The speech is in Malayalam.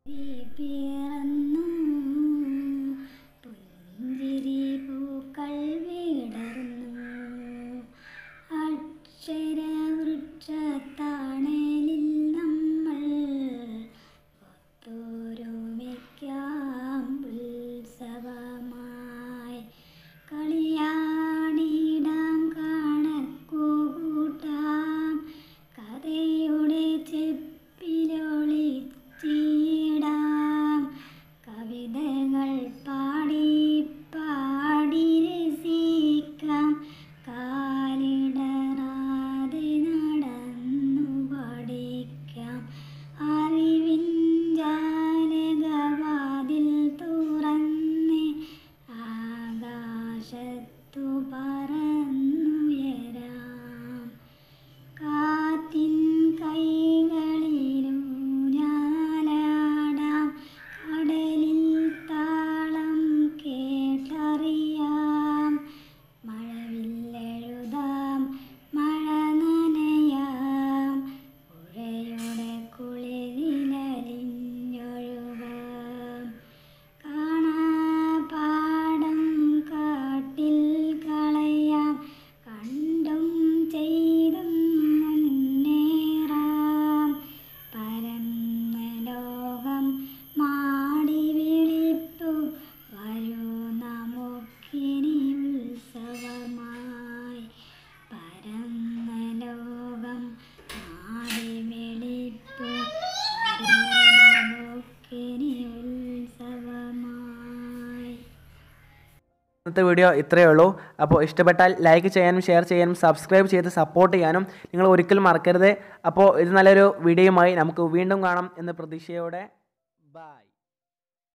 പിറന്നു പുഞ്ചിരി പൂക്കൾ വിടർന്നു അക്ഷരവൃക്ഷത്താണലിൽ നമ്മൾ ഒത്തൊരുമിക്കാം ഉത്സവമായി കളിയാടിടാം കണക്കുകൂട്ടാം കഥയുടെ ചെപ്പിലൊളിച്ചിടാം കവിതകൾ പാടി പാടി രസിക്കാം കാലിടറാതെ നടന്നു പഠിക്കാം അറിവിൻ ജാലകവാതിൽ തുറന്ന് ആകാശത്തു പറന്നുയരാം കാറ്റിൻ കൈകളിലൂഞ്ഞാലാടാം കടലിൽ താളം കേട്ടറിയാം മഴവില്ലെഴുതാം മഴ നനയാം പുഴയുടെ കുളിരിലലിഞ്ഞൊഴുകാം കാണാപാടം കാട്ടിൽ കളയാം കണ്ടും ചെയ്തും മുന്നേറാം പരന്ന ലോകം മാടി വിളിപ്പു വരൂ നമുക്കിനി ഉത്സവമായി പരന്ന ലോകം മാടി വിളിപ്പു വരൂ നമുക്കിനി ഉത്സവമായി ഇന്നത്തെ വീഡിയോ ഇത്രയേ ഉള്ളൂ അപ്പോൾ ഇഷ്ടപ്പെട്ടാൽ ലൈക്ക് ചെയ്യാനും ഷെയർ ചെയ്യാനും സബ്സ്ക്രൈബ് ചെയ്ത് സപ്പോർട്ട് ചെയ്യാനും നിങ്ങൾ ഒരിക്കലും മറക്കരുത് അപ്പോൾ ഇത് നല്ലൊരു വീഡിയോയുമായി നമുക്ക് വീണ്ടും കാണാം എന്ന പ്രതീക്ഷയോടെ ബൈ